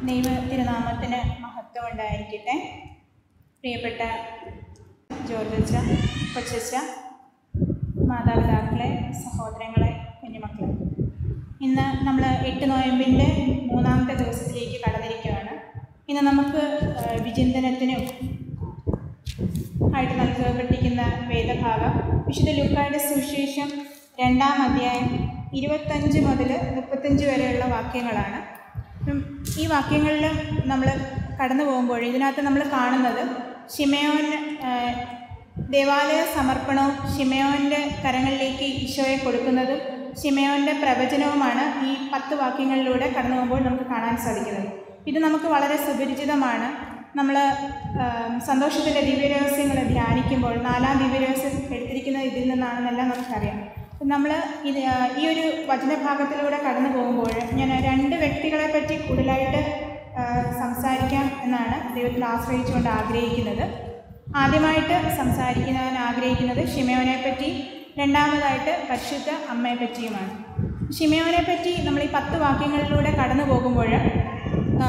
ദൈവ തിരുനാമത്തിന് മഹത്വം ഉണ്ടായിരിക്കട്ടെ പ്രിയപ്പെട്ട ജോർജച്ച കൊച്ചച്ച മാതാപിതാക്കളെ സഹോദരങ്ങളെ കുഞ്ഞുമക്കളെ ഇന്ന് നമ്മൾ എട്ട് നോയമ്പിൻ്റെ മൂന്നാമത്തെ ദിവസത്തിലേക്ക് കടന്നിരിക്കുകയാണ് ഇന്ന് നമുക്ക് ആ, വിചിന്തനത്തിനും ആയിട്ട് നൽകപ്പെട്ടിരിക്കുന്ന വേദഭാഗം വിശുദ്ധ ലുക്കായുടെ സുവിശേഷം രണ്ടാം അധ്യായം ഇരുപത്തഞ്ച് മുതൽ മുപ്പത്തഞ്ച് വരെയുള്ള വാക്യങ്ങളാണ് ഉം, ഈ വാക്യങ്ങളിൽ നമ്മൾ കടന്നു പോകുമ്പോൾ ഇതിനകത്ത് നമ്മൾ കാണുന്നത് ഷിമയോൻ ആ, ദേവാലയ സമർപ്പണവും ഷിമയോൻ്റെ കരങ്ങളിലേക്ക് ഈശോയെ കൊടുക്കുന്നതും ഷിമയോൻ്റെ പ്രവചനവുമാണ് ഈ പത്ത് വാക്യങ്ങളിലൂടെ കടന്നു പോകുമ്പോൾ നമുക്ക് കാണാൻ സാധിക്കുന്നത് ഇത് നമുക്ക് വളരെ സുപരിചിതമാണ് നമ്മൾ സന്തോഷത്തിൻ്റെ ദിവ്യരഹസ്യങ്ങൾ ധ്യാനിക്കുമ്പോൾ നാലാം ദിവ്യരഹസ്യം എടുത്തിരിക്കുന്നത് ഇതിൽ നിന്നാണെന്നെല്ലാം നമുക്കറിയാം നമ്മൾ ഇത് ആ, ഈ ഒരു വചനഭാഗത്തിലൂടെ കടന്നു പോകുമ്പോൾ ഞാൻ രണ്ട് വ്യക്തികളെ പറ്റി കൂടുതലായിട്ട് ആ, സംസാരിക്കാം എന്നാണ് ദൈവത്തിൽ ആശ്രയിച്ചുകൊണ്ട് ആഗ്രഹിക്കുന്നത് ആദ്യമായിട്ട് സംസാരിക്കാൻ ആഗ്രഹിക്കുന്നത് ഷിമയോനെ പറ്റി രണ്ടാമതായിട്ട് പരിശുദ്ധ അമ്മയെ പറ്റിയുമാണ് ഷിമയോനെ പറ്റി നമ്മൾ ഈ പത്ത് വാക്യങ്ങളിലൂടെ കടന്നു പോകുമ്പോൾ ആ,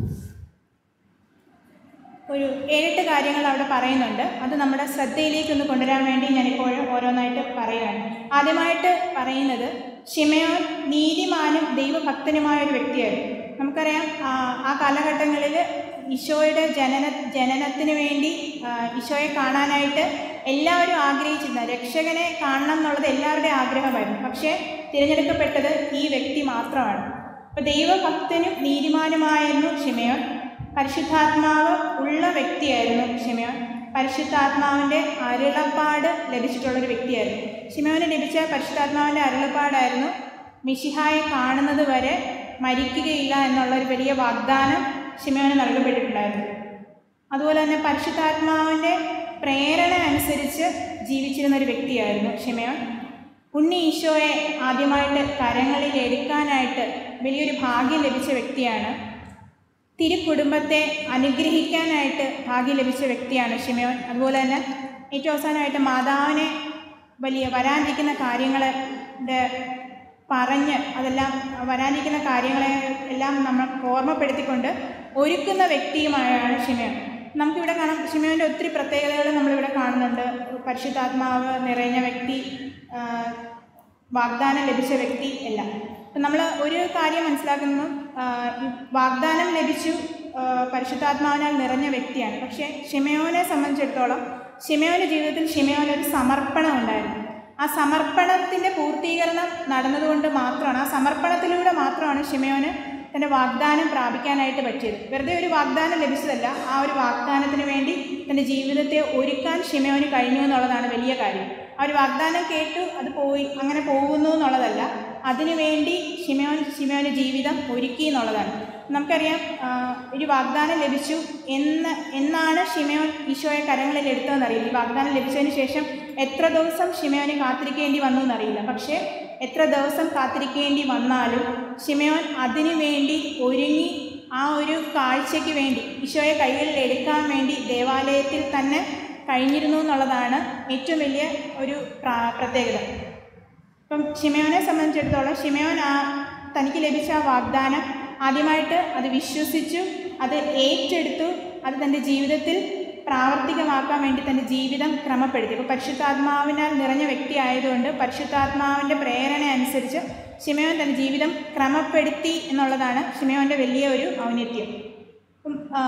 ഒരു ഏഴെട്ട് കാര്യങ്ങൾ അവിടെ പറയുന്നുണ്ട് അത് നമ്മുടെ ശ്രദ്ധയിലേക്ക് ഒന്ന് കൊണ്ടുവരാൻ വേണ്ടി ഞാനിപ്പോൾ ഓരോന്നായിട്ട് പറയുകയാണ് ആദ്യമായിട്ട് പറയുന്നത് ഷിമയോൻ നീതിമാനും ദൈവഭക്തനുമായ ഒരു വ്യക്തിയായിരുന്നു നമുക്കറിയാം ആ, ആ കാലഘട്ടങ്ങളിൽ ഈശോയുടെ ജനന ജനനത്തിന് വേണ്ടി ആ, ഈശോയെ കാണാനായിട്ട് എല്ലാവരും ആഗ്രഹിച്ചിരുന്ന രക്ഷകനെ കാണണം എന്നുള്ളത് എല്ലാവരുടെയും ആഗ്രഹമായിരുന്നു പക്ഷേ തിരഞ്ഞെടുക്കപ്പെട്ടത് ഈ വ്യക്തി മാത്രമാണ് അപ്പോൾ ദൈവഭക്തനും നീതിമാനുമായിരുന്നു ഷിമയോൻ പരിശുദ്ധാത്മാവ് ഉള്ള വ്യക്തിയായിരുന്നു ഷിമയോൻ പരിശുദ്ധാത്മാവിൻ്റെ അരുളപ്പാട് ലഭിച്ചിട്ടുള്ളൊരു വ്യക്തിയായിരുന്നു ഷിമയോന് ലഭിച്ച പരിശുദ്ധാത്മാവിൻ്റെ അരുളപ്പാടായിരുന്നു മിശിഹായെ കാണുന്നത് വരെ മരിക്കുകയില്ല എന്നുള്ളൊരു വലിയ വാഗ്ദാനം ഷിമയോന് നൽകപ്പെട്ടിട്ടുണ്ടായിരുന്നു അതുപോലെ തന്നെ പരിശുദ്ധാത്മാവിൻ്റെ പ്രേരണ അനുസരിച്ച് ജീവിച്ചിരുന്ന ഒരു വ്യക്തിയായിരുന്നു ഷിമയോൻ ഉണ്ണി ഈശോയെ ആദ്യമായിട്ട് കരങ്ങളിൽ എടുക്കാനായിട്ട് വലിയൊരു ഭാഗ്യം ലഭിച്ച വ്യക്തിയാണ് തിരുക്കുടുംബത്തെ അനുഗ്രഹിക്കാനായിട്ട് ഭാഗ്യം ലഭിച്ച വ്യക്തിയാണ് ഷിമയോൻ അതുപോലെ തന്നെ ഏറ്റവും അവസാനമായിട്ട് മാതാവിനെ വലിയ വരാനിരിക്കുന്ന കാര്യങ്ങളുടെ പറഞ്ഞ് അതെല്ലാം വരാനിരിക്കുന്ന കാര്യങ്ങളെ എല്ലാം നമ്മൾ ഓർമ്മപ്പെടുത്തിക്കൊണ്ട് ഒരുക്കുന്ന വ്യക്തിയുമായാണ് ഷിമയോൻ നമുക്കിവിടെ കാണാം ഷിമയോൻ്റെ ഒത്തിരി പ്രത്യേകതകൾ നമ്മളിവിടെ കാണുന്നുണ്ട് പരിശുദ്ധാത്മാവ് നിറഞ്ഞ വ്യക്തി ആ, വാഗ്ദാനം ലഭിച്ച വ്യക്തി എല്ലാം അപ്പം നമ്മൾ ഒരു കാര്യം മനസ്സിലാക്കുന്നു ആ, ഈ വാഗ്ദാനം ലഭിച്ചു ആ, പരിശുദ്ധാത്മാവിനാൽ നിറഞ്ഞ വ്യക്തിയാണ് പക്ഷേ ഷിമയോനെ സംബന്ധിച്ചിടത്തോളം ഷിമയോൻ്റെ ജീവിതത്തിൽ ഷിമയോന് ഒരു സമർപ്പണം ഉണ്ടായിരുന്നു ആ സമർപ്പണത്തിൻ്റെ പൂർത്തീകരണം നടന്നതുകൊണ്ട് മാത്രമാണ് ആ സമർപ്പണത്തിലൂടെ മാത്രമാണ് ഷിമയോന് തൻ്റെ വാഗ്ദാനം പ്രാപിക്കാനായിട്ട് പറ്റിയത് വെറുതെ ഒരു വാഗ്ദാനം ലഭിച്ചതല്ല ആ ഒരു വാഗ്ദാനത്തിന് വേണ്ടി തൻ്റെ ജീവിതത്തെ ഒരുക്കാൻ ഷിമയോന് കഴിഞ്ഞു എന്നുള്ളതാണ് വലിയ കാര്യം ആ ഒരു വാഗ്ദാനം കേട്ടു അത് പോയി അങ്ങനെ പോകുന്നു എന്നുള്ളതല്ല അതിനുവേണ്ടി ഷിമയോൻ ഷിമയോൻ്റെ ജീവിതം ഒരുക്കി എന്നുള്ളതാണ് നമുക്കറിയാം ആ, ഒരു വാഗ്ദാനം ലഭിച്ചു എന്ന് എന്നാണ് ഷിമയോൻ ഈശോയെ കരങ്ങളിൽ എടുത്തതെന്ന് അറിയില്ല ഈ വാഗ്ദാനം ലഭിച്ചതിന് ശേഷം എത്ര ദിവസം ഷിമയോനെ കാത്തിരിക്കേണ്ടി വന്നു എന്നറിയില്ല പക്ഷേ എത്ര ദിവസം കാത്തിരിക്കേണ്ടി വന്നാലും ഷിമയോൻ അതിനു വേണ്ടി ഒരുങ്ങി ആ ഒരു കാഴ്ചയ്ക്ക് വേണ്ടി ഈശോയെ കൈകളിൽ എടുക്കാൻ വേണ്ടി ദേവാലയത്തിൽ തന്നെ കഴിഞ്ഞിരുന്നു എന്നുള്ളതാണ് ഏറ്റവും വലിയ ഒരു പ്ര- പ്രത്യേകത ഇപ്പം ഷിമയോനെ സംബന്ധിച്ചിടത്തോളം ഷിമയോൻ ആ തനിക്ക് ലഭിച്ച ആ വാഗ്ദാനം ആദ്യമായിട്ട് അത് വിശ്വസിച്ചു അത് ഏറ്റെടുത്തു അത് തൻ്റെ ജീവിതത്തിൽ പ്രാവർത്തികമാക്കാൻ വേണ്ടി തൻ്റെ ജീവിതം ക്രമപ്പെടുത്തി അപ്പോൾ പരിശുദ്ധാത്മാവിനാൽ നിറഞ്ഞ വ്യക്തി ആയതുകൊണ്ട് പരിശുദ്ധാത്മാവിൻ്റെ പ്രേരണ അനുസരിച്ച് ഷിമയോൻ തൻ്റെ ജീവിതം ക്രമപ്പെടുത്തി എന്നുള്ളതാണ് ഷിമയോൻ്റെ വലിയ ഒരു ഔന്നിത്യം അപ്പം ആ,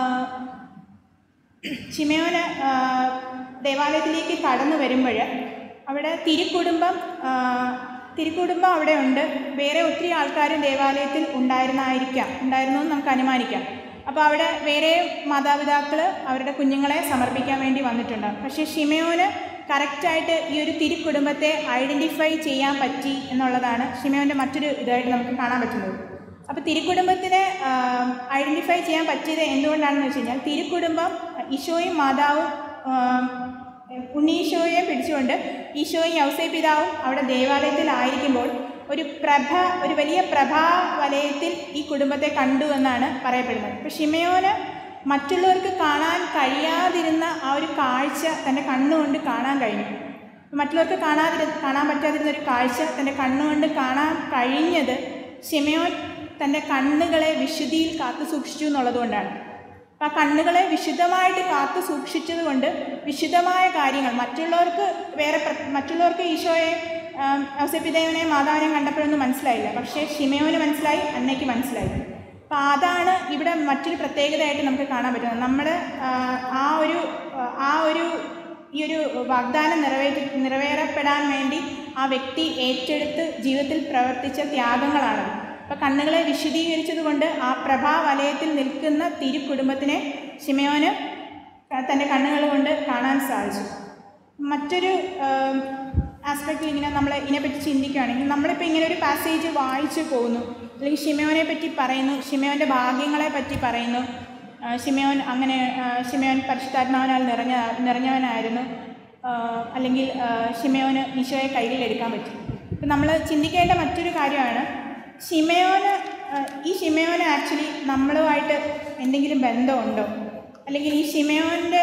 ഷിമയോന് ആ, ദേവാലയത്തിലേക്ക് കടന്നു വരുമ്പോൾ അവിടെ തിരുക്കുടുംബം ആ, തിരുക്കുടുംബം അവിടെ ഉണ്ട് വേറെ ഒത്തിരി ആൾക്കാരും ദേവാലയത്തിൽ ഉണ്ടായിരുന്നായിരിക്കാം ഉണ്ടായിരുന്നു എന്ന് നമുക്ക് അനുമാനിക്കാം അപ്പോൾ അവിടെ വേറെ മാതാപിതാക്കൾ അവരുടെ കുഞ്ഞുങ്ങളെ സമർപ്പിക്കാൻ വേണ്ടി വന്നിട്ടുണ്ട് പക്ഷേ ഷിമയോന് കറക്റ്റായിട്ട് ഈ ഒരു തിരുക്കുടുംബത്തെ ഐഡൻറ്റിഫൈ ചെയ്യാൻ പറ്റി എന്നുള്ളതാണ് ഷിമയോൻ്റെ മറ്റൊരു ഇതായിട്ട് നമുക്ക് കാണാൻ പറ്റുന്നത് അപ്പോൾ തിരുക്കുടുംബത്തിനെ ഐഡൻറ്റിഫൈ ചെയ്യാൻ പറ്റിയത് എന്തുകൊണ്ടാണെന്ന് വെച്ച് കഴിഞ്ഞാൽ തിരുക്കുടുംബം ഈശോയും മാതാവും ആ, ഉണ്ണീശോയെ പിടിച്ചുകൊണ്ട് ഈശോയും യൗസേ പിതാവും അവിടെ ദേവാലയത്തിലായിരിക്കുമ്പോൾ ഒരു പ്രഭ ഒരു വലിയ പ്രഭാ വലയത്തിൽ ഈ കുടുംബത്തെ കണ്ടു എന്നാണ് പറയപ്പെടുന്നത് അപ്പോൾ ഷിമയോന് മറ്റുള്ളവർക്ക് കാണാൻ കഴിയാതിരുന്ന ആ ഒരു കാഴ്ച തൻ്റെ കണ്ണുകൊണ്ട് കാണാൻ കഴിഞ്ഞു മറ്റുള്ളവർക്ക് കാണാതിരു കാണാൻ പറ്റാതിരുന്ന ഒരു കാഴ്ച തൻ്റെ കണ്ണുകൊണ്ട് കാണാൻ കഴിഞ്ഞത് ഷിമയോൻ തൻ്റെ കണ്ണുകളെ വിശുദ്ധിയിൽ കാത്തു സൂക്ഷിച്ചു എന്നുള്ളതുകൊണ്ടാണ് അപ്പം ആ കണ്ണുകളെ വിശുദ്ധമായിട്ട് കാത്തു സൂക്ഷിച്ചത് കൊണ്ട് വിശുദ്ധമായ കാര്യങ്ങൾ മറ്റുള്ളവർക്ക് വേറെ പ്ര- മറ്റുള്ളവർക്ക് ഈശോയെ ഔസപ്പിദേവനെ മാതാവിനെ കണ്ടപ്പോഴൊന്നും മനസ്സിലായില്ല പക്ഷേ ഷിമയോന് മനസ്സിലായി അന്നയ്ക്ക് മനസ്സിലായി അപ്പം അതാണ് ഇവിടെ മറ്റൊരു പ്രത്യേകതയായിട്ട് നമുക്ക് കാണാൻ പറ്റുന്നത് നമ്മൾ ആ ഒരു ആ, ആ ഒരു ഈ ഒരു വാഗ്ദാനം നിറവേറ്റി നിറവേറപ്പെടാൻ വേണ്ടി ആ വ്യക്തി ഏറ്റെടുത്ത് ജീവിതത്തിൽ പ്രവർത്തിച്ച ത്യാഗങ്ങളാണത് അപ്പോൾ കണ്ണുകളെ വിശദീകരിച്ചത് കൊണ്ട് ആ പ്രഭാവലയത്തിൽ നിൽക്കുന്ന തിരു കുടുംബത്തിനെ ശിമയോന് തൻ്റെ കണ്ണുകൾ കൊണ്ട് കാണാൻ സാധിച്ചു മറ്റൊരു ആസ്പെക്റ്റിൽ ഇങ്ങനെ നമ്മൾ ഇതിനെപ്പറ്റി ചിന്തിക്കുകയാണെങ്കിൽ നമ്മളിപ്പോൾ ഇങ്ങനെ ഒരു പാസേജ് വായിച്ചു പോകുന്നു അല്ലെങ്കിൽ ഷിമയോനെ പറ്റി പറയുന്നു ഷിമയോൻ്റെ ഭാഗ്യങ്ങളെ പറ്റി പറയുന്നു ആ, ഷിമയോൻ അങ്ങനെ ആ, ഷിമയോൻ പരിശുദ്ധാത്മാവിനാൽ നിറഞ്ഞ നിറഞ്ഞവനായിരുന്നു ആ, അല്ലെങ്കിൽ ആ, ഷിമയോന് ഈശോയെ കയ്യിൽ എടുക്കാൻ പറ്റും ഇപ്പം നമ്മൾ ചിന്തിക്കേണ്ട മറ്റൊരു കാര്യമാണ് ഷിമയോന് ആ, ഈ ഷിമയോന് ആക്ച്വലി നമ്മളുമായിട്ട് എന്തെങ്കിലും ബന്ധമുണ്ടോ അല്ലെങ്കിൽ ഈ ഷിമയോൻ്റെ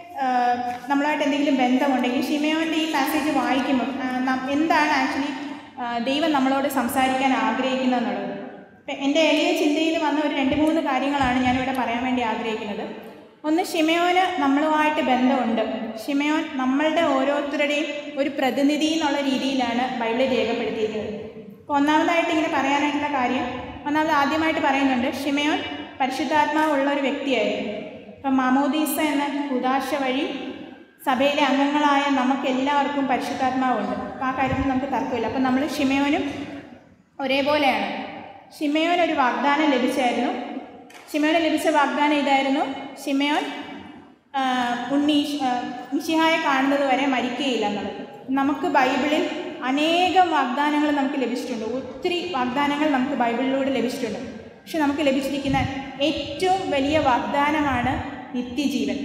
ആഹ് നമ്മളുമായിട്ട് എന്തെങ്കിലും ബന്ധമുണ്ടെങ്കിൽ ഷിമയോൻ്റെ ഈ പാസേജ് വായിക്കുമ്പോൾ ആഹ് നം- എന്താണ് ആക്ച്വലി ദൈവം നമ്മളോട് സംസാരിക്കാൻ ആഗ്രഹിക്കുന്നത് എന്നുള്ളത് ഇപ്പം എൻ്റെ എളിയ ചിന്തയിൽ വന്ന ഒരു രണ്ട് മൂന്ന് കാര്യങ്ങളാണ് ഞാനിവിടെ പറയാൻ വേണ്ടി ആഗ്രഹിക്കുന്നത് ഒന്ന് ഷിമയോന് നമ്മളുമായിട്ട് ബന്ധമുണ്ട് ഷിമയോൻ നമ്മളുടെ ഓരോരുത്തരുടെയും ഒരു പ്രതിനിധി എന്നുള്ള രീതിയിലാണ് ബൈബിളിൽ രേഖപ്പെടുത്തിയിരിക്കുന്നത് അപ്പോൾ ഒന്നാമതായിട്ട് ഇങ്ങനെ പറയാനായിട്ടുള്ള കാര്യം ഒന്നാമത് ആദ്യമായിട്ട് പറയുന്നുണ്ട് ഷിമയോൻ പരിശുദ്ധാത്മാവുള്ള ഒരു വ്യക്തിയായിരുന്നു ഇപ്പം മാമോദീസ എന്ന കുദാശ വഴി സഭയിലെ അംഗങ്ങളായ നമുക്ക് എല്ലാവർക്കും പരിശുദ്ധാത്മാവുണ്ട് അപ്പം ആ കാര്യത്തിൽ നമുക്ക് തർക്കമില്ല അപ്പം നമ്മൾ ഷിമയോനും ഒരേപോലെയാണ് ഷിമയോൻ ഒരു വാഗ്ദാനം ലഭിച്ചായിരുന്നു ഷിമയോന് ലഭിച്ച വാഗ്ദാനം ഇതായിരുന്നു ഷിമയോൻ ആ, ഉണ്ണി ആ, മിശിഹായെ കാണുന്നത് വരെ മരിക്കുകയില്ല എന്നുള്ളത് നമുക്ക് ബൈബിളിൽ അനേകം വാഗ്ദാനങ്ങൾ നമുക്ക് ലഭിച്ചിട്ടുണ്ട് ഒത്തിരി വാഗ്ദാനങ്ങൾ നമുക്ക് ബൈബിളിലൂടെ ലഭിച്ചിട്ടുണ്ട് പക്ഷെ നമുക്ക് ലഭിച്ചിരിക്കുന്ന ഏറ്റവും വലിയ വാഗ്ദാനമാണ് നിത്യജീവൻ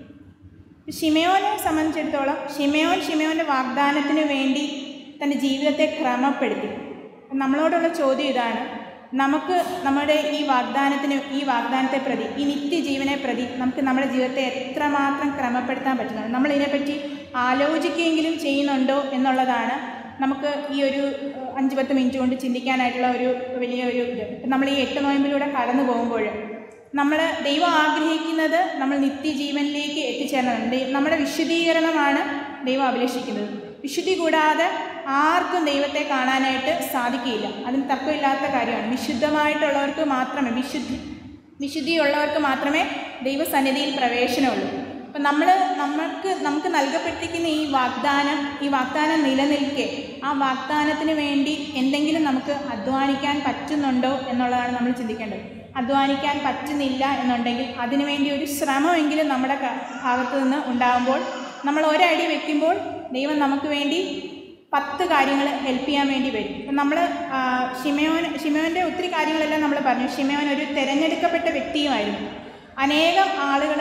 ഷിമയോനെ സംബന്ധിച്ചിടത്തോളം ഷിമയോൻ ഷിമയോൻ്റെ വാഗ്ദാനത്തിന് വേണ്ടി തൻ്റെ ജീവിതത്തെ ക്രമപ്പെടുത്തി നമ്മളോടുള്ള ചോദ്യം ഇതാണ് നമുക്ക് നമ്മുടെ ഈ വാഗ്ദാനത്തിന് ഈ വാഗ്ദാനത്തെ പ്രതി ഈ നിത്യജീവനെ പ്രതി നമുക്ക് നമ്മുടെ ജീവിതത്തെ എത്രമാത്രം ക്രമപ്പെടുത്താൻ പറ്റുന്നത് നമ്മൾ ഇതിനെപ്പറ്റി ആലോചിക്കുകയെങ്കിലും ചെയ്യുന്നുണ്ടോ എന്നുള്ളതാണ് നമുക്ക് ഈ ഒരു ഏഹ്, അഞ്ച് പത്ത് മിനിറ്റ് കൊണ്ട് ചിന്തിക്കാനായിട്ടുള്ള ഒരു വലിയ ഒരു ഇത് ഇപ്പം നമ്മൾ ഈ എട്ട് നോയമ്പിലൂടെ കടന്നു പോകുമ്പോൾ നമ്മൾ ദൈവം ആഗ്രഹിക്കുന്നത് നമ്മൾ നിത്യജീവനിലേക്ക് എത്തിച്ചേരണം ദൈ- നമ്മുടെ വിശുദ്ധീകരണമാണ് ദൈവം അഭിലഷിക്കുന്നത് വിശുദ്ധി കൂടാതെ ആർക്കും ദൈവത്തെ കാണാനായിട്ട് സാധിക്കില്ല അതിന് തർക്കമില്ലാത്ത കാര്യമാണ് വിശുദ്ധമായിട്ടുള്ളവർക്ക് മാത്രമേ വിശുദ്ധി വിശുദ്ധിയുള്ളവർക്ക് മാത്രമേ ദൈവസന്നിധിയിൽ പ്രവേശനമുള്ളൂ അപ്പം നമ്മൾ നമ്മൾക്ക് നമുക്ക് നൽകപ്പെട്ടിരിക്കുന്ന ഈ വാഗ്ദാനം ഈ വാഗ്ദാനം നിലനിൽക്കെ ആ വാഗ്ദാനത്തിന് വേണ്ടി എന്തെങ്കിലും നമുക്ക് അധ്വാനിക്കാൻ പറ്റുന്നുണ്ടോ എന്നുള്ളതാണ് നമ്മൾ ചിന്തിക്കേണ്ടത് അധ്വാനിക്കാൻ പറ്റുന്നില്ല എന്നുണ്ടെങ്കിൽ അതിനുവേണ്ടി ഒരു ശ്രമമെങ്കിലും നമ്മുടെ ക- ഭാഗത്തു നിന്ന് ഉണ്ടാകുമ്പോൾ നമ്മൾ ഒരടി വെക്കുമ്പോൾ ദൈവം നമുക്ക് വേണ്ടി പത്ത് കാര്യങ്ങൾ ഹെൽപ്പ് ചെയ്യാൻ വേണ്ടി വരും ഇപ്പം നമ്മൾ ഷിമയോൻ ഷിമയോൻ്റെ ഒത്തിരി കാര്യങ്ങളെല്ലാം നമ്മൾ പറഞ്ഞു ഷിമയോൻ ഒരു തിരഞ്ഞെടുക്കപ്പെട്ട വ്യക്തിയുമായിരുന്നു അനേകം ആളുകൾ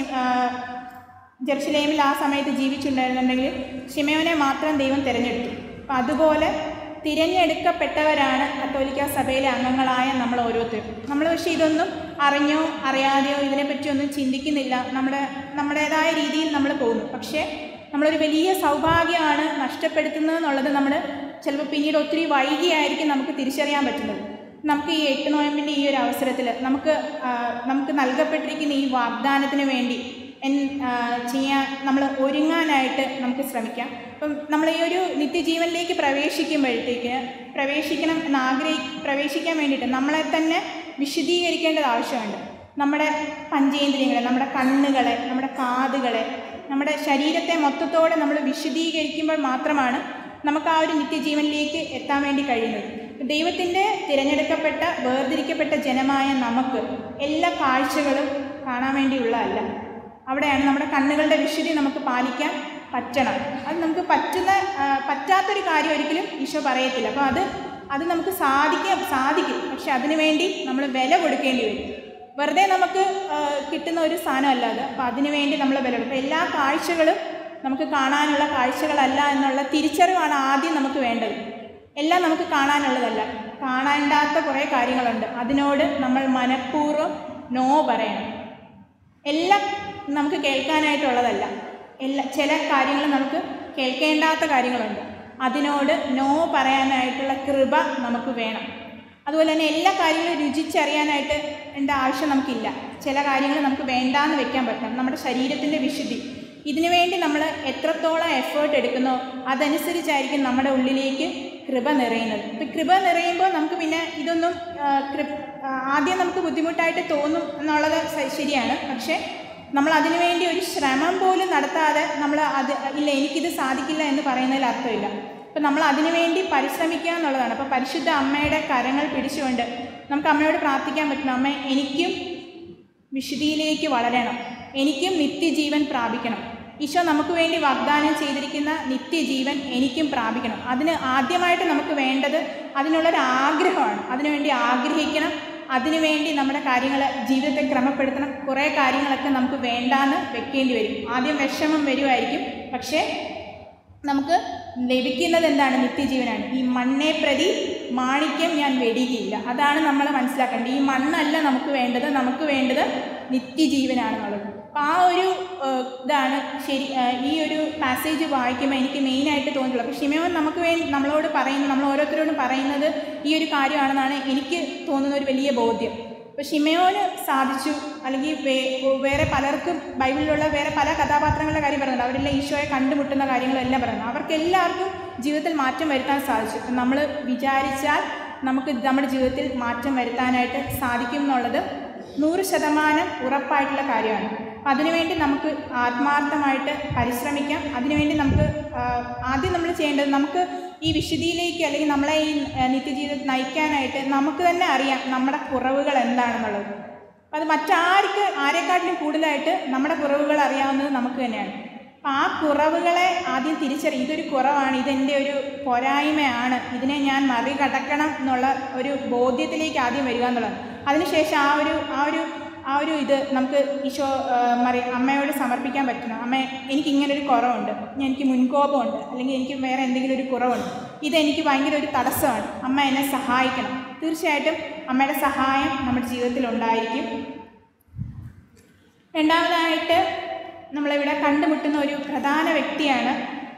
ജെറുസലേമിൽ ആ സമയത്ത് ജീവിച്ചിട്ടുണ്ടായിരുന്നുണ്ടെങ്കിൽ ഷിമയോനെ മാത്രം ദൈവം തിരഞ്ഞെടുത്തു അപ്പം അതുപോലെ തിരഞ്ഞെടുക്കപ്പെട്ടവരാണ് കത്തോലിക്ക സഭയിലെ അംഗങ്ങളായ നമ്മൾ ഓരോരുത്തരും നമ്മൾ പക്ഷേ ഇതൊന്നും അറിഞ്ഞോ അറിയാതെയോ ഇതിനെപ്പറ്റിയൊന്നും ചിന്തിക്കുന്നില്ല നമ്മുടെ നമ്മുടേതായ രീതിയിൽ നമ്മൾ പോകുന്നു പക്ഷേ നമ്മളൊരു വലിയ സൗഭാഗ്യമാണ് നഷ്ടപ്പെടുത്തുന്നത് എന്നുള്ളത് നമ്മൾ ചിലപ്പോൾ പിന്നീട് ഒത്തിരി വൈകിയായിരിക്കും നമുക്ക് തിരിച്ചറിയാൻ പറ്റുന്നത് നമുക്ക് ഈ എട്ട് നോയമ്പിൻ്റെ ഈ ഒരു അവസരത്തിൽ നമുക്ക് ആ, നമുക്ക് നൽകപ്പെട്ടിരിക്കുന്ന ഈ വാഗ്ദാനത്തിന് വേണ്ടി എൻ ആ, ചെയ്യാൻ നമ്മൾ ഒരുങ്ങാനായിട്ട് നമുക്ക് ശ്രമിക്കാം അപ്പം നമ്മൾ ഈ ഒരു നിത്യജീവനിലേക്ക് പ്രവേശിക്കുമ്പോഴത്തേക്ക് പ്രവേശിക്കണം എന്ന് ആഗ്രഹി പ്രവേശിക്കാൻ വേണ്ടിയിട്ട് നമ്മളെ തന്നെ വിശദീകരിക്കേണ്ടത് ആവശ്യമുണ്ട് നമ്മുടെ പഞ്ചേന്ദ്രിയങ്ങളെ നമ്മുടെ കണ്ണുകളെ നമ്മുടെ കാതുകളെ നമ്മുടെ ശരീരത്തെ മൊത്തത്തോടെ നമ്മൾ വിശദീകരിക്കുമ്പോൾ മാത്രമാണ് നമുക്ക് ആ ഒരു നിത്യജീവനിലേക്ക് എത്താൻ വേണ്ടി കഴിയുന്നത് ദൈവത്തിൻ്റെ തിരഞ്ഞെടുക്കപ്പെട്ട വേർതിരിക്കപ്പെട്ട ജനമായ നമുക്ക് എല്ലാ കാഴ്ചകളും കാണാൻ വേണ്ടിയുള്ളതല്ല അവിടെയാണ് നമ്മുടെ കണ്ണുകളുടെ വിശുദ്ധി നമുക്ക് പാലിക്കാൻ പറ്റണം അത് നമുക്ക് പറ്റുന്ന ആ, പറ്റാത്തൊരു കാര്യം ഒരിക്കലും ഈശോ പറയത്തില്ല അപ്പോൾ അത് അത് നമുക്ക് സാധിക്കാം സാധിക്കും പക്ഷെ അതിനു വേണ്ടി നമ്മൾ വില കൊടുക്കേണ്ടി വരും വെറുതെ നമുക്ക് ആ, കിട്ടുന്ന ഒരു സാധനമല്ല അത് അപ്പോൾ അതിനു വേണ്ടി നമ്മൾ വില കൊടുക്കും എല്ലാ കാഴ്ചകളും നമുക്ക് കാണാനുള്ള കാഴ്ചകളല്ല എന്നുള്ള തിരിച്ചറിവാണ് ആദ്യം നമുക്ക് വേണ്ടത് എല്ലാം നമുക്ക് കാണാനുള്ളതല്ല കാണാണ്ടാത്ത കുറേ കാര്യങ്ങളുണ്ട് അതിനോട് നമ്മൾ മനഃപൂർവ്വം നോ പറയണം എല്ലാം നമുക്ക് കേൾക്കാനായിട്ടുള്ളതല്ല എല്ലാ ചില കാര്യങ്ങൾ നമുക്ക് കേൾക്കേണ്ടാത്ത കാര്യങ്ങളുണ്ട് അതിനോട് നോ പറയാനായിട്ടുള്ള കൃപ നമുക്ക് വേണം അതുപോലെ തന്നെ എല്ലാ കാര്യങ്ങളും രുചിച്ചറിയാനായിട്ട് എൻ്റെ ആവശ്യം നമുക്കില്ല ചില കാര്യങ്ങൾ നമുക്ക് വേണ്ടാന്ന് വെക്കാൻ പറ്റണം നമ്മുടെ ശരീരത്തിൻ്റെ വിശുദ്ധി ഇതിനു വേണ്ടി നമ്മൾ എത്രത്തോളം എഫേർട്ട് എടുക്കുന്നോ അതനുസരിച്ചായിരിക്കും നമ്മുടെ ഉള്ളിലേക്ക് കൃപ നിറയുന്നത് ഇപ്പം കൃപ നിറയുമ്പോൾ നമുക്ക് പിന്നെ ഇതൊന്നും ആ, കൃപ ആ, ആദ്യം നമുക്ക് ബുദ്ധിമുട്ടായിട്ട് തോന്നും എന്നുള്ളത് സ- ശരിയാണ് പക്ഷേ നമ്മൾ അതിനു വേണ്ടി ഒരു ശ്രമം പോലും നടത്താതെ നമ്മൾ അത് ഇല്ല എനിക്കിത് സാധിക്കില്ല എന്ന് പറയുന്നതിൽ അർത്ഥമില്ല അപ്പം നമ്മൾ അതിനു വേണ്ടി പരിശ്രമിക്കുക എന്നുള്ളതാണ് അപ്പോൾ പരിശുദ്ധ അമ്മയുടെ കരങ്ങൾ പിടിച്ചുകൊണ്ട് നമുക്ക് അമ്മയോട് പ്രാർത്ഥിക്കാൻ പറ്റണം അമ്മ എനിക്കും വിശുദ്ധിയിലേക്ക് വളരണം എനിക്കും നിത്യജീവൻ പ്രാപിക്കണം ഈശോ നമുക്ക് വേണ്ടി വാഗ്ദാനം ചെയ്തിരിക്കുന്ന നിത്യജീവൻ എനിക്കും പ്രാപിക്കണം അതിന് ആദ്യമായിട്ട് നമുക്ക് വേണ്ടത് അതിനുള്ളൊരു ആഗ്രഹമാണ് അതിനുവേണ്ടി ആഗ്രഹിക്കണം അതിനുവേണ്ടി നമ്മുടെ കാര്യങ്ങൾ ജീവിതത്തെ ക്രമപ്പെടുത്തണം കുറേ കാര്യങ്ങളൊക്കെ നമുക്ക് വേണ്ടാന്ന് വെക്കേണ്ടി വരും ആദ്യം വിഷമം വരുമായിരിക്കും പക്ഷേ നമുക്ക് ലഭിക്കുന്നത് എന്താണ് നിത്യജീവനാണ് ഈ മണ്ണെ പ്രതി മാണിക്യം ഞാൻ വെടിയുകയില്ല അതാണ് നമ്മൾ മനസ്സിലാക്കേണ്ടത് ഈ മണ്ണല്ല നമുക്ക് വേണ്ടത് നമുക്ക് വേണ്ടത് നിത്യജീവനാണെന്നുള്ളത് അപ്പോൾ ആ ഒരു ഏഹ്, ഇതാണ് ശരി ഏഹ്, ഈ ഒരു പാസേജ് വായിക്കുമ്പോൾ എനിക്ക് മെയിനായിട്ട് തോന്നിയിട്ടുള്ളത് അപ്പോൾ ഷിമയോൻ നമുക്ക് വേണ്ടി നമ്മളോട് പറയുന്നത് നമ്മൾ ഓരോരുത്തരോടും പറയുന്നത് ഈ ഒരു കാര്യമാണെന്നാണ് എനിക്ക് തോന്നുന്ന ഒരു വലിയ ബോധ്യം ഇപ്പോൾ ഷിമയോന് സാധിച്ചു അല്ലെങ്കിൽ വേ- വേറെ പലർക്കും ബൈബിളിലുള്ള വേറെ പല കഥാപാത്രങ്ങളുടെ കാര്യം പറയുന്നുണ്ട് അവരെല്ലാം ഈശോയെ കണ്ടുമുട്ടുന്ന കാര്യങ്ങളെല്ലാം പറയുന്നു അവർക്ക് എല്ലാവർക്കും ജീവിതത്തിൽ മാറ്റം വരുത്താൻ സാധിച്ചു ഇപ്പം നമ്മൾ വിചാരിച്ചാൽ നമുക്ക് നമ്മുടെ ജീവിതത്തിൽ മാറ്റം വരുത്താനായിട്ട് സാധിക്കും എന്നുള്ളത് നൂറ് ശതമാനം ഉറപ്പായിട്ടുള്ള കാര്യമാണ് അപ്പം അതിനുവേണ്ടി നമുക്ക് ആത്മാർത്ഥമായിട്ട് പരിശ്രമിക്കാം അതിനുവേണ്ടി നമുക്ക് ആ, ആദ്യം നമ്മൾ ചെയ്യേണ്ടത് നമുക്ക് ഈ വിശുദ്ധിയിലേക്ക് അല്ലെങ്കിൽ നമ്മളെ ഈ ആ, നിത്യജീവിതത്തിൽ നയിക്കാനായിട്ട് നമുക്ക് തന്നെ അറിയാം നമ്മുടെ കുറവുകൾ എന്താണെന്നുള്ളത് അപ്പം അത് മറ്റാർക്ക് ആരെക്കാട്ടിലും കൂടുതലായിട്ട് നമ്മുടെ കുറവുകൾ അറിയാവുന്നത് നമുക്ക് തന്നെയാണ് അപ്പം ആ കുറവുകളെ ആദ്യം തിരിച്ചറിയും ഇതൊരു കുറവാണ് ഇതെൻ്റെ ഒരു പോരായ്മയാണ് ഇതിനെ ഞാൻ മറികടക്കണം എന്നുള്ള ഒരു ബോധ്യത്തിലേക്ക് ആദ്യം വരിക എന്നുള്ളതാണ് അതിനുശേഷം ആ ഒരു ആ ഒരു ആ ഒരു ഇത് നമുക്ക് ഈശോ ആ, മറി അമ്മയോട് സമർപ്പിക്കാൻ പറ്റണം അമ്മ എനിക്ക് ഇങ്ങനെ ഒരു കുറവുണ്ട് ഞാൻ എനിക്ക് മുൻകോപമുണ്ട് അല്ലെങ്കിൽ എനിക്ക് വേറെ എന്തെങ്കിലും ഒരു കുറവുണ്ട് ഇതെനിക്ക് ഭയങ്കര ഒരു തടസ്സമാണ് അമ്മ എന്നെ സഹായിക്കണം തീർച്ചയായിട്ടും അമ്മയുടെ സഹായം നമ്മുടെ ജീവിതത്തിൽ ഉണ്ടായിരിക്കും രണ്ടാമതായിട്ട് നമ്മളിവിടെ കണ്ടുമുട്ടുന്ന ഒരു പ്രധാന വ്യക്തിയാണ്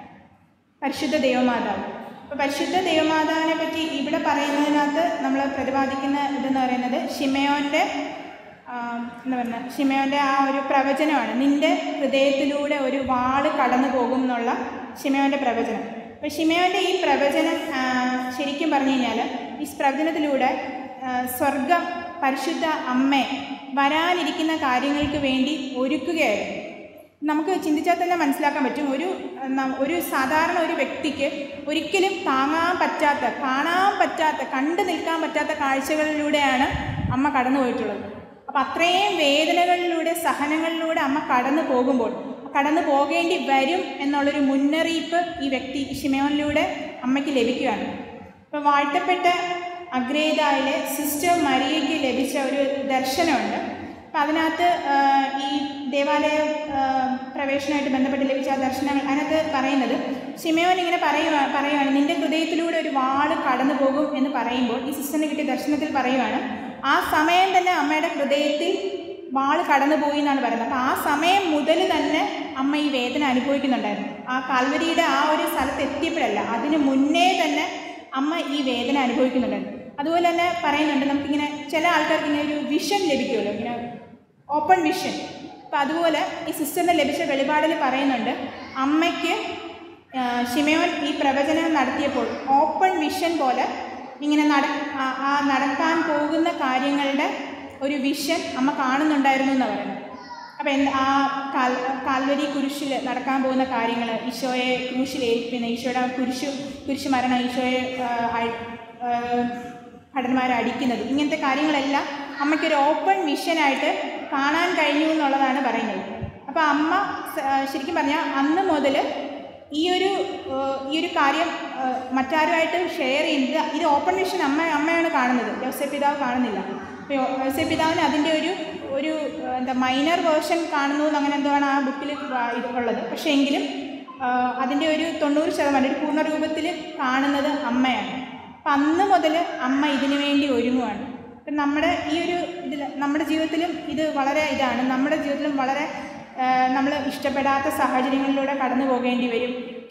പരിശുദ്ധ ദൈവമാതാവ് അപ്പോൾ പരിശുദ്ധ ദൈവമാതാവിനെ പറ്റി ഇവിടെ പറയുന്നതിനകത്ത് നമ്മൾ പ്രതിപാദിക്കുന്ന ഇതെന്ന് പറയുന്നത് ഷിമയോൻ്റെ ആ, എന്താ പറയുക ഷിമയോൻ്റെ ആ ഒരു പ്രവചനമാണ് നിൻ്റെ ഹൃദയത്തിലൂടെ ഒരു വാള് കടന്നു പോകും എന്നുള്ള ഷിമയോൻ്റെ പ്രവചനം അപ്പോൾ ഷിമയോൻ്റെ ഈ പ്രവചനം ആ, ശരിക്കും പറഞ്ഞു കഴിഞ്ഞാൽ ഈ പ്രവചനത്തിലൂടെ ആ, സ്വർഗം പരിശുദ്ധ അമ്മയെ വരാനിരിക്കുന്ന കാര്യങ്ങൾക്ക് വേണ്ടി ഒരുക്കുകയായിരുന്നു നമുക്ക് ചിന്തിച്ചാൽ തന്നെ മനസ്സിലാക്കാൻ പറ്റും ഒരു ന- ഒരു സാധാരണ ഒരു വ്യക്തിക്ക് ഒരിക്കലും താങ്ങാൻ പറ്റാത്ത കാണാൻ പറ്റാത്ത കണ്ടു നിൽക്കാൻ പറ്റാത്ത കാഴ്ചകളിലൂടെയാണ് അമ്മ കടന്നു പോയിട്ടുള്ളത് അപ്പം അത്രയും വേദനകളിലൂടെ സഹനങ്ങളിലൂടെ അമ്മ കടന്നു പോകുമ്പോൾ കടന്നു പോകേണ്ടി വരും എന്നുള്ളൊരു മുന്നറിയിപ്പ് ഈ വ്യക്തി ഷിമയോനിലൂടെ അമ്മയ്ക്ക് ലഭിക്കുകയാണ് ഇപ്പോൾ വാഴ്ത്തപ്പെട്ട അഗ്രേതായിലെ സിസ്റ്റർ മരിയയ്ക്ക് ലഭിച്ച ഒരു ദർശനമുണ്ട് അപ്പം അതിനകത്ത് ആ, ഈ ദേവാലയ ആ, പ്രവേശനമായിട്ട് ബന്ധപ്പെട്ട് ലഭിച്ച ആ ദർശനങ്ങൾ അതിനകത്ത് പറയുന്നത് ഷിമയോൻ ഇങ്ങനെ പറയുക പറയുവാണ് നിന്റെ ഹൃദയത്തിലൂടെ ഒരു വാള് കടന്നു പോകും എന്ന് പറയുമ്പോൾ ഈ സിസ്റ്ററിന് കിട്ടിയ ദർശനത്തിൽ പറയുവാണ് ആ സമയം തന്നെ അമ്മയുടെ ഹൃദയത്തിൽ വാള് കടന്നു പോയി എന്നാണ് പറയുന്നത് അപ്പോൾ ആ സമയം മുതൽ തന്നെ അമ്മ ഈ വേദന അനുഭവിക്കുന്നുണ്ടായിരുന്നു ആ കാൽവരിയുടെ ആ ഒരു സ്ഥലത്ത് എത്തിയപ്പോഴല്ല അതിന് മുന്നേ തന്നെ അമ്മ ഈ വേദന അനുഭവിക്കുന്നുണ്ടായിരുന്നു അതുപോലെ തന്നെ പറയുന്നുണ്ട് നമുക്കിങ്ങനെ ചില ആൾക്കാർക്ക് ഇങ്ങനെ ഒരു വിഷൻ ലഭിക്കുമല്ലോ ഇങ്ങനെ ഓപ്പൺ വിഷൻ അപ്പം അതുപോലെ ഈ സിസ്റ്ററിന് ലഭിച്ച വെളിപാടിൽ പറയുന്നുണ്ട് അമ്മയ്ക്ക് ആ, ഷിമയോൻ ഈ പ്രവചനം നടത്തിയപ്പോൾ ഓപ്പൺ വിഷൻ പോലെ ഇങ്ങനെ നട ആ- ആ നടക്കാൻ പോകുന്ന കാര്യങ്ങളുടെ ഒരു വിഷൻ അമ്മ കാണുന്നുണ്ടായിരുന്നു എന്നാണ് പറയുന്നത് അപ്പം എന്ത് ആ കാൽ കാൽവരി കുരിശിൽ നടക്കാൻ പോകുന്ന കാര്യങ്ങൾ ഈശോയെ ക്രൂശിൽ ഏൽപ്പിക്കുന്ന ഈശോയുടെ ആ കുരിശു കുരിശ് മരണം ഈശോയെ ആ, അഴ്- ആ, ഭടന്മാരെ അടിക്കുന്നത് ഇങ്ങനത്തെ കാര്യങ്ങളെല്ലാം അമ്മയ്ക്കൊരു ഓപ്പൺ വിഷനായിട്ട് കാണാൻ കഴിഞ്ഞു എന്നുള്ളതാണ് പറയുന്നത് അപ്പോൾ അമ്മ സ- ആ, ശരിക്കും പറഞ്ഞാൽ അന്ന് മുതൽ ഈ ഒരു ആ, ഈ ഒരു കാര്യം ആ, മറ്റാരുമായിട്ട് ഷെയർ ചെയ്യുന്നത് ഇത് ഓപ്പൺ വിഷൻ അമ്മ അമ്മയാണ് കാണുന്നത് യോസെ പിതാവ് കാണുന്നില്ല അപ്പോൾ യോസെ പിതാവിന് അതിൻ്റെ ഒരു ഒരു ആ, എന്താ മൈനർ വേർഷൻ കാണുന്നു എന്ന് അങ്ങനെ എന്തോ ആണ് ആ ബുക്കിൽ ഇത് ഉള്ളത് പക്ഷേ എങ്കിലും ആ, അതിൻ്റെ ഒരു തൊണ്ണൂറ് ശതമാനം ഒരു പൂർണ്ണ രൂപത്തിൽ കാണുന്നത് അമ്മയാണ് അപ്പം അന്ന് മുതൽ അമ്മ ഇതിനു വേണ്ടി ഒരുങ്ങുവാണ് അപ്പം നമ്മുടെ ഈ ഒരു ഇതിൽ നമ്മുടെ ജീവിതത്തിലും ഇത് വളരെ ഇതാണ് നമ്മുടെ ജീവിതത്തിലും വളരെ നമ്മൾ ഇഷ്ടപ്പെടാത്ത സാഹചര്യങ്ങളിലൂടെ കടന്നു പോകേണ്ടി വരും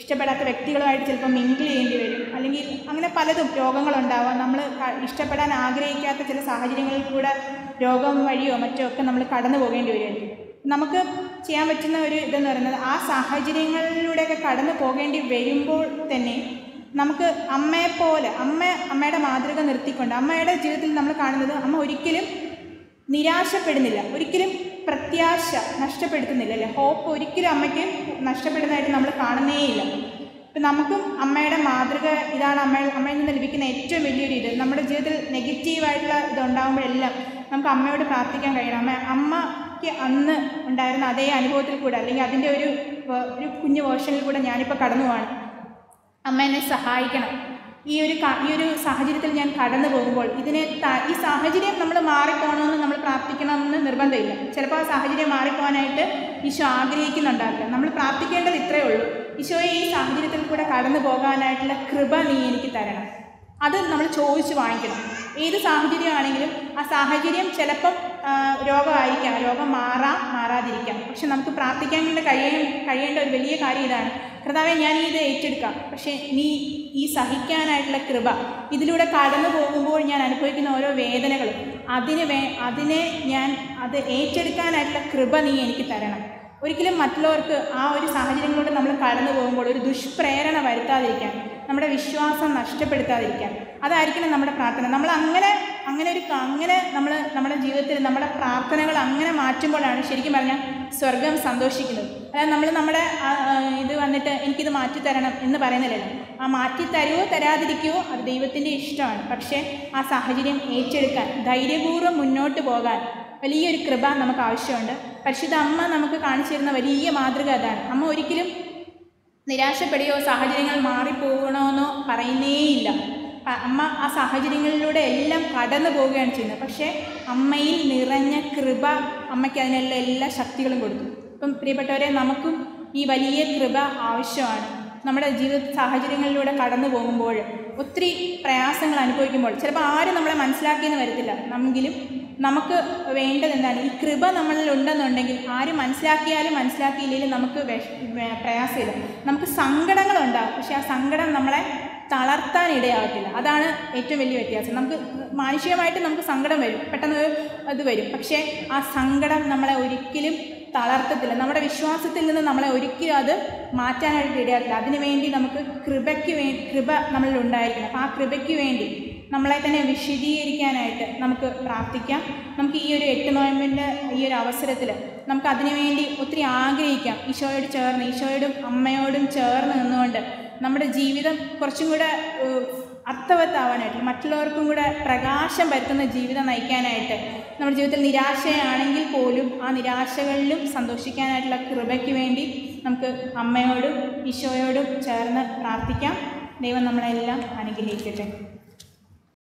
ഇഷ്ടപ്പെടാത്ത വ്യക്തികളുമായിട്ട് ചിലപ്പോൾ മിങ്കിൾ ചെയ്യേണ്ടി വരും അല്ലെങ്കിൽ അങ്ങനെ പലതും രോഗങ്ങളുണ്ടാവാം നമ്മൾ ക- ഇഷ്ടപ്പെടാൻ ആഗ്രഹിക്കാത്ത ചില സാഹചര്യങ്ങളിൽ കൂടെ രോഗം വഴിയോ മറ്റോ ഒക്കെ നമ്മൾ കടന്നു പോകേണ്ടി വരുമായിരിക്കും നമുക്ക് ചെയ്യാൻ പറ്റുന്ന ഒരു ഇതെന്ന് പറയുന്നത് ആ സാഹചര്യങ്ങളിലൂടെയൊക്കെ കടന്നു പോകേണ്ടി വരുമ്പോൾ തന്നെ നമുക്ക് അമ്മയെപ്പോലെ അമ്മ അമ്മയുടെ മാതൃക നിർത്തിക്കൊണ്ട് അമ്മയുടെ ജീവിതത്തിൽ നമ്മൾ കാണുന്നത് അമ്മ ഒരിക്കലും നിരാശപ്പെടുന്നില്ല ഒരിക്കലും പ്രത്യാശ നഷ്ടപ്പെടുത്തുന്നില്ല അല്ലേ ഹോപ്പ് ഒരിക്കലും അമ്മയ്ക്ക് നഷ്ടപ്പെടുന്നതായിട്ട് നമ്മൾ കാണുന്നേയില്ല ഇപ്പം നമുക്കും അമ്മയുടെ മാതൃക ഇതാണ് അമ്മ അമ്മയിൽ നിന്ന് ലഭിക്കുന്ന ഏറ്റവും വലിയൊരു ഇത് നമ്മുടെ ജീവിതത്തിൽ നെഗറ്റീവായിട്ടുള്ള ഇത് ഉണ്ടാകുമ്പോഴെല്ലാം നമുക്ക് അമ്മയോട് പ്രാർത്ഥിക്കാൻ കഴിയണം അമ്മ അമ്മയ്ക്ക് അന്ന് ഉണ്ടായിരുന്ന അതേ അനുഭവത്തിൽ കൂടെ അല്ലെങ്കിൽ അതിൻ്റെ ഒരു വ- ഒരു കുഞ്ഞു വേർഷനിൽ കൂടെ ഞാനിപ്പോൾ കടന്നു പോവാണ് അമ്മ എന്നെ സഹായിക്കണം ഈ ഒരു ക- ഈ ഒരു സാഹചര്യത്തിൽ ഞാൻ കടന്നു പോകുമ്പോൾ ഇതിനെ ത- ഈ സാഹചര്യം നമ്മൾ മാറിപ്പോകണമെന്ന് നമ്മൾ പ്രാർത്ഥിക്കണമെന്ന് നിർബന്ധമില്ല ചിലപ്പോൾ ആ സാഹചര്യം മാറിപ്പോകാനായിട്ട് ഈശോ ആഗ്രഹിക്കുന്നുണ്ടാവില്ല നമ്മൾ പ്രാർത്ഥിക്കേണ്ടത് ഇത്രയേ ഉള്ളൂ ഈശോയെ ഈ സാഹചര്യത്തിൽ കൂടെ കടന്നു പോകാനായിട്ടുള്ള കൃപ നീ എനിക്ക് തരണം അത് നമ്മൾ ചോദിച്ച് വാങ്ങിക്കണം ഏത് സാഹചര്യമാണെങ്കിലും ആ സാഹചര്യം ചിലപ്പം ആ, രോഗമായിരിക്കാം രോഗം മാറാം മാറാതിരിക്കാം പക്ഷെ നമുക്ക് പ്രാർത്ഥിക്കാൻ കൊണ്ട് കഴിയ കഴിയേണ്ട ഒരു വലിയ കാര്യം ഇതാണ് കർത്താവെ ഞാൻ ഇത് ഏറ്റെടുക്കാം പക്ഷേ നീ ഈ സഹിക്കാനായിട്ടുള്ള കൃപ ഇതിലൂടെ കടന്നു പോകുമ്പോൾ ഞാൻ അനുഭവിക്കുന്ന ഓരോ വേദനകളും അതിന് വേ അതിനെ ഞാൻ അത് ഏറ്റെടുക്കാനായിട്ടുള്ള കൃപ നീ എനിക്ക് തരണം ഒരിക്കലും മറ്റുള്ളവർക്ക് ആ ഒരു സാഹചര്യങ്ങളിലൂടെ നമ്മൾ കടന്നു പോകുമ്പോൾ ഒരു ദുഷ്പ്രേരണ വരുത്താതിരിക്കാൻ നമ്മുടെ വിശ്വാസം നഷ്ടപ്പെടുത്താതിരിക്കാൻ അതായിരിക്കണം നമ്മുടെ പ്രാർത്ഥന നമ്മൾ അങ്ങനെ അങ്ങനെ ഒരു ക- അങ്ങനെ നമ്മൾ നമ്മുടെ ജീവിതത്തിൽ നമ്മുടെ പ്രാർത്ഥനകൾ അങ്ങനെ മാറ്റുമ്പോഴാണ് ശരിക്കും പറഞ്ഞാൽ സ്വർഗം സന്തോഷിക്കുന്നത് അതായത് നമ്മൾ നമ്മുടെ ആ, ആ, ഇത് വന്നിട്ട് എനിക്കിത് മാറ്റിത്തരണം എന്ന് പറയുന്നില്ലല്ലോ ആ മാറ്റി തരുമോ തരാതിരിക്കുമോ അത് ദൈവത്തിൻ്റെ ഇഷ്ടമാണ് പക്ഷേ ആ സാഹചര്യം ഏറ്റെടുക്കാൻ ധൈര്യപൂർവ്വം മുന്നോട്ട് പോകാൻ വലിയൊരു കൃപ നമുക്ക് ആവശ്യമുണ്ട് പരിശുദ്ധ അമ്മ നമുക്ക് കാണിച്ചു തരുന്ന വലിയ മാതൃക അതാണ് അമ്മ ഒരിക്കലും നിരാശപ്പെടുകയോ സാഹചര്യങ്ങൾ മാറിപ്പോകണമെന്നോ പറയുന്നേയില്ല അ- അമ്മ ആ സാഹചര്യങ്ങളിലൂടെ എല്ലാം കടന്നു പോവുകയാണ് ചെയ്യുന്നത് പക്ഷേ അമ്മയിൽ നിറഞ്ഞ കൃപ അമ്മയ്ക്ക് അതിനുള്ള എല്ലാ ശക്തികളും കൊടുത്തു ഇപ്പം പ്രിയപ്പെട്ടവരെ നമുക്കും ഈ വലിയ കൃപ ആവശ്യമാണ് നമ്മുടെ ജീവിത സാഹചര്യങ്ങളിലൂടെ കടന്നു പോകുമ്പോൾ ഒത്തിരി പ്രയാസങ്ങൾ അനുഭവിക്കുമ്പോൾ ചിലപ്പോൾ ആരും നമ്മളെ മനസ്സിലാക്കിയെന്ന് വരത്തില്ല എങ്കിലും നമുക്ക് വേണ്ടത് എന്താണ് ഈ കൃപ നമ്മളിൽ ഉണ്ടെന്നുണ്ടെങ്കിൽ ആരും മനസ്സിലാക്കിയാലും മനസ്സിലാക്കിയില്ലെങ്കിലും നമുക്ക് വിഷ വേ- പ്രയാസമില്ല നമുക്ക് സങ്കടങ്ങളുണ്ടാകും പക്ഷെ ആ സങ്കടം നമ്മളെ തളർത്താൻ ഇടയാകത്തില്ല അതാണ് ഏറ്റവും വലിയ വ്യത്യാസം നമുക്ക് മാനുഷികമായിട്ട് നമുക്ക് സങ്കടം വരും പെട്ടെന്ന് ഒരു ഇത് വരും പക്ഷേ ആ സങ്കടം നമ്മളെ ഒരിക്കലും തളർത്തത്തില്ല നമ്മുടെ വിശ്വാസത്തിൽ നിന്ന് നമ്മളെ ഒരിക്കലും അത് മാറ്റാനായിട്ട് ഇടയാകത്തില്ല അതിനുവേണ്ടി നമുക്ക് കൃപയ്ക്ക് വേ കൃപ നമ്മളിൽ ഉണ്ടായിരിക്കണം അപ്പോൾ ആ കൃപയ്ക്ക് വേണ്ടി നമ്മളെ തന്നെ വിശദീകരിക്കാനായിട്ട് നമുക്ക് പ്രാർത്ഥിക്കാം നമുക്ക് ഈ ഒരു എട്ട് നോയമ്പിൻ്റെ ഈ ഒരു അവസരത്തിൽ നമുക്ക് അതിനുവേണ്ടി ഒത്തിരി ആഗ്രഹിക്കാം ഈശോയോട് ചേർന്ന് ഈശോയോടും അമ്മയോടും ചേർന്ന് നിന്നുകൊണ്ട് നമ്മുടെ ജീവിതം കുറച്ചും കൂടെ ഏഹ്, അർത്ഥവത്താവാനായിട്ട് മറ്റുള്ളവർക്കും കൂടെ പ്രകാശം പരത്തുന്ന ജീവിതം നയിക്കാനായിട്ട് നമ്മുടെ ജീവിതത്തിൽ നിരാശയാണെങ്കിൽ പോലും ആ നിരാശകളിലും സന്തോഷിക്കാനായിട്ടുള്ള കൃപയ്ക്ക് വേണ്ടി നമുക്ക് അമ്മയോടും ഈശോയോടും ചേർന്ന് പ്രാർത്ഥിക്കാം ദൈവം നമ്മളെല്ലാം അനുഗ്രഹിക്കട്ടെ